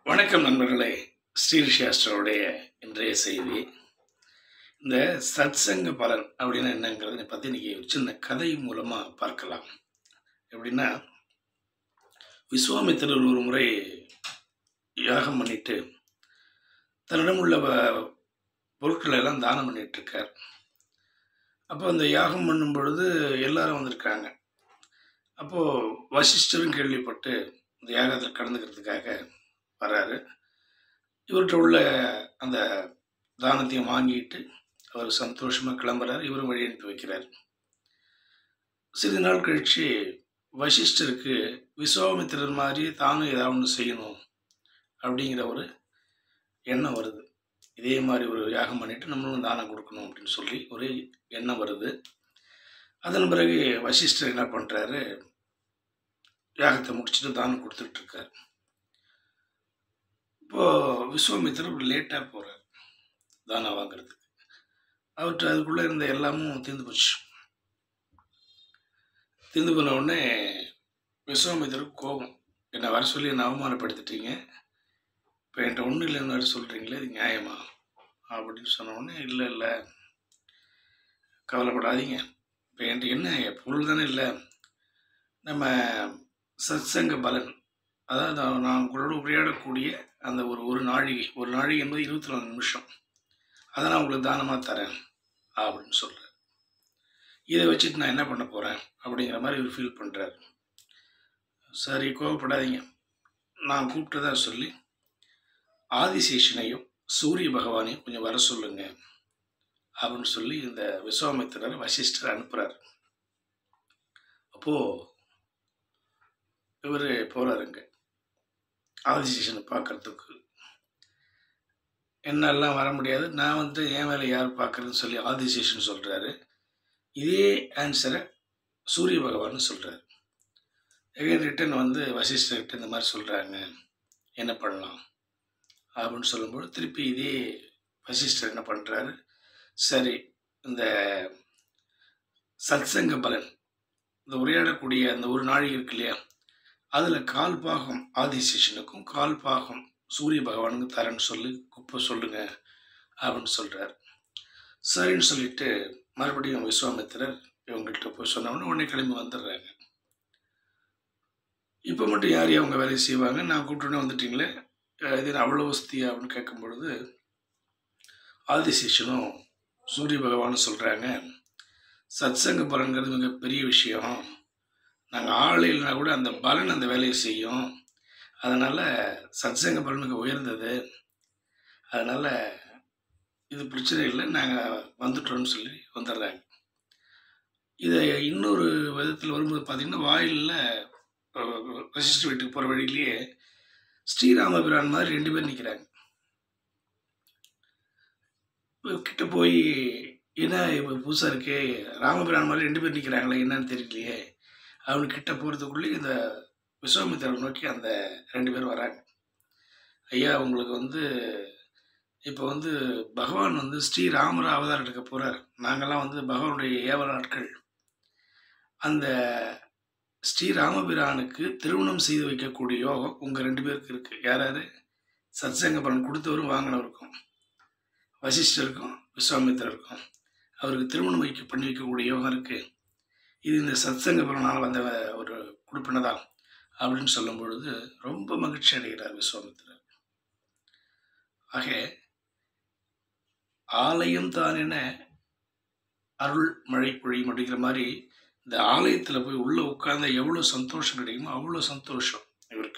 வணக்கம் நண்பர்களே ஸ்ரீரிஷாஸ்டருடைய இன்றைய செய்தி இந்த சத்சங்க பலன் அப்படின்னு என்னங்கிறத பற்றி இன்னைக்கு ஒரு சின்ன கதை மூலமாக பார்க்கலாம் எப்படின்னா விஸ்வாமித்திரர் ஒரு முறை யாகம் பண்ணிட்டு தன்னிடம் உள்ள வ- பொருட்களை எல்லாம் தானம் பண்ணிட்டு இருக்கார் அப்போ அந்த யாகம் பண்ணும் பொழுது எல்லாரும் வந்திருக்காங்க அப்போது வசிஷ்டரும் கேள்விப்பட்டு இந்த யாகத்தில் கலந்துக்கிறதுக்காக வராரு இவர்கிட்ட உள்ள அந்த தானத்தையும் வாங்கிட்டு அவர் சந்தோஷமாக கிளம்புறாரு இவரும் வழி அனுப்பி வைக்கிறார் சிறிது நாள் கழித்து வசிஷ்டருக்கு விஸ்வாமித்திரர் மாதிரி தானும் ஏதாவது ஒன்று செய்யணும் அப்படிங்கிற ஒரு எண்ணம் வருது இதே மாதிரி ஒரு யாகம் பண்ணிட்டு நம்மளும் தானம் கொடுக்கணும் அப்படின்னு சொல்லி ஒரு எண்ணம் வருது அதன் பிறகு வசிஷ்டர் என்ன பண்ணுறாரு யாகத்தை முடிச்சுட்டு தானம் கொடுத்துட்டு இருக்காரு இப்போ விஸ்வாமித்திரர் லேட்டாக போகிறார் தானம் வாங்குறதுக்கு அவர்கிட்ட அதுக்குள்ளே இருந்த எல்லாமும் தீர்ந்து போச்சு தீர்ந்து போன உடனே விஸ்வாமித்திரருக்கு கோபம் என்னை வர சொல்லி என்னை அவமானப்படுத்திட்டீங்க இப்போ என்கிட்ட ஒன்றும் இல்லைன்னு வேறு சொல்கிறீங்களே இது நியாயமா அப்படின்னு சொன்ன உடனே இல்லை இல்லை கவலைப்படாதீங்க இப்போ என்கிட்ட என்ன பொருள் தானே இல்லை நம்ம சத்சங்க பலன் அதாவது நான் நான் உங்களோட உரையாடக்கூடிய அந்த ஒரு ஒரு நாழிகை ஒரு நாழிகை என்பது இருபத்தி நாலு நிமிஷம் அதை நான் உங்களுக்கு தானமாக தரேன் அப்படின்னு சொல்கிறேன் இதை வச்சுட்டு நான் என்ன பண்ண போகிறேன் அப்படிங்கிற மாதிரி இவர் ஃபீல் பண்ணுறாரு சரி கோவப்படாதீங்க நான் கூப்பிட்டதா சொல்லி ஆதிசேஷனையும் சூரிய பகவானையும் கொஞ்சம் வர சொல்லுங்க அப்படின்னு சொல்லி இந்த விஸ்வாமித்திரர் வசிஷ்டர் அனுப்புகிறார் அப்போது இவர் போகிறாருங்க ஆதிசேஷனை பார்க்கறதுக்கு என்னெல்லாம் வர முடியாது நான் வந்து என் வேலை யார் பார்க்கறதுன்னு சொல்லி ஆதிசேஷன் சொல்கிறாரு இதே ஆன்சரை சூரிய பகவான் சொல்கிறார் எகைன் ரிட்டன் வந்து வசிஷ்டர்கிட்ட இந்த மாதிரி சொல்கிறாங்க என்ன பண்ணலாம் அப்படின்னு சொல்லும்போது திருப்பி இதே வசிஷ்டர் என்ன பண்ணுறாரு சரி இந்த சத்சங்க பலன் இந்த உரையாடக்கூடிய அந்த ஒரு நாழிகை இருக்கு இல்லையா அதில் கால் பாகம் ஆதிசேஷனுக்கும் கால் பாகம் சூரிய பகவானுக்கும் தரேன்னு சொல்லி குப்பை சொல்லுங்க அப்படின்னு சொல்கிறார் சரின்னு சொல்லிட்டு மறுபடியும் விஸ்வாமித்திரர் இவங்கள்ட்ட போய் சொன்னவொடனே உடனே கிளம்பி வந்துடுறாங்க இப்போ மட்டும் யார் யார் அவங்க வேலையை செய்வாங்க நான் கூப்பிட்டுனே வந்துட்டீங்களே அஹ் இது என்ன அவ்வளோ வசதியா அப்படின்னு கேட்கும் பொழுது ஆதிசேஷனும் சூரிய பகவானும் சொல்கிறாங்க சத்சங்க பலன்கிறது மிக பெரிய விஷயம் நாங்கள் ஆள் இல்லைனா கூட அந்த பலன் அந்த வேலையை செய்யும் அதனால் சத்சங்க பலன் மிக உயர்ந்தது அதனால் இது பிரச்சனை இல்லை நாங்கள் வந்துட்டோம்னு சொல்லி வந்துடுறாங்க இதை இன்னொரு விதத்தில் வரும்போது பார்த்தீங்கன்னா வாயிலில் வசிஷ்ட வீட்டுக்கு போகிற வழியிலேயே ஸ்ரீராமபிரான் மாதிரி ரெண்டு பேர் நிற்கிறாங்க கிட்ட போய் என்ன இப்போ புதுசாக இருக்கே ராமபிரான் மாதிரி ரெண்டு பேர் நிற்கிறாங்களே என்னன்னு தெரியலையே அவனு கிட்ட போகிறதுக்குள்ளே இந்த விஸ்வாமித்திரர் நோக்கி அந்த ரெண்டு பேரும் வராங்க ஐயா உங்களுக்கு வந்து இப்போ வந்து பகவான் வந்து ஸ்ரீராமர் அவதாரம் எடுக்க போகிறார் நாங்கள்லாம் வந்து பகவானுடைய ஏவ நாட்கள் அந்த ஸ்ரீராமபிரானுக்கு திருமணம் செய்து வைக்கக்கூடிய யோகம் உங்கள் ரெண்டு பேருக்கு இருக்குது யார் யார் சத்சங்க பலன் கொடுத்தவரும் வாங்கினவருக்கும் வசிஷ்டருக்கும் விஸ்வாமித்திரருக்கும் அவருக்கு திருமணம் வைக்க பண்ணி வைக்கக்கூடிய யோகம் இருக்குது இது இந்த சத்சங்க பலனால் வந்த ஒரு கொடுப்பினதான் அப்படின்னு சொல்லும் பொழுது ரொம்ப மகிழ்ச்சி அடைகிறார் விஸ்வாமித்திரர் ஆக ஆலயம் தான் என அருள் மழை பொழியும் அப்படிங்கிற மாதிரி இந்த ஆலயத்தில் போய் உள்ளே உட்கார்ந்தா எவ்வளோ சந்தோஷம் கிடைக்குமோ அவ்வளோ சந்தோஷம் இவருக்கு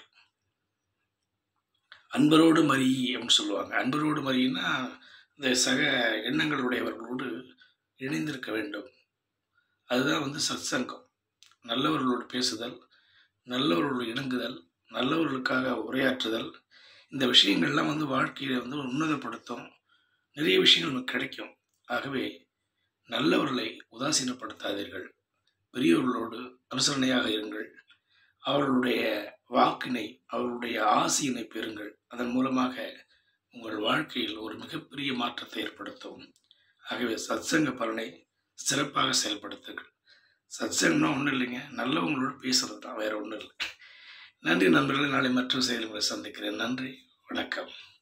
அன்பரோடு மறி அப்படின்னு சொல்லுவாங்க அன்பரோடு மறியின்னா இந்த சக எண்ணங்களுடையவர்களோடு இணைந்திருக்க வேண்டும் அதுதான் வந்து சத்சங்கம் நல்லவர்களோடு பேசுதல் நல்லவர்களோடு இணங்குதல் நல்லவர்களுக்காக உரையாற்றுதல் இந்த விஷயங்கள்லாம் வந்து வாழ்க்கையை வந்து உன்னதப்படுத்தும் நிறைய விஷயங்கள் நமக்கு கிடைக்கும் ஆகவே நல்லவர்களை உதாசீனப்படுத்தாதீர்கள் பெரியவர்களோடு அனுசரணையாக இருங்கள் அவர்களுடைய வாக்கினை அவர்களுடைய ஆசையினை பெறுங்கள் அதன் மூலமாக உங்கள் வாழ்க்கையில் ஒரு மிகப்பெரிய மாற்றத்தை ஏற்படுத்தும் ஆகவே சத்சங்க பலனை சிறப்பாக செயல்படுத்துங்கள் சத்சங்கம்னா ஒன்றும் இல்லைங்க நல்லவங்களோட பேசுறது தான் வேற ஒன்றும் இல்லை நன்றி நண்பர்களே நாளை மற்ற செயல்களை சந்திக்கிறேன் நன்றி வணக்கம்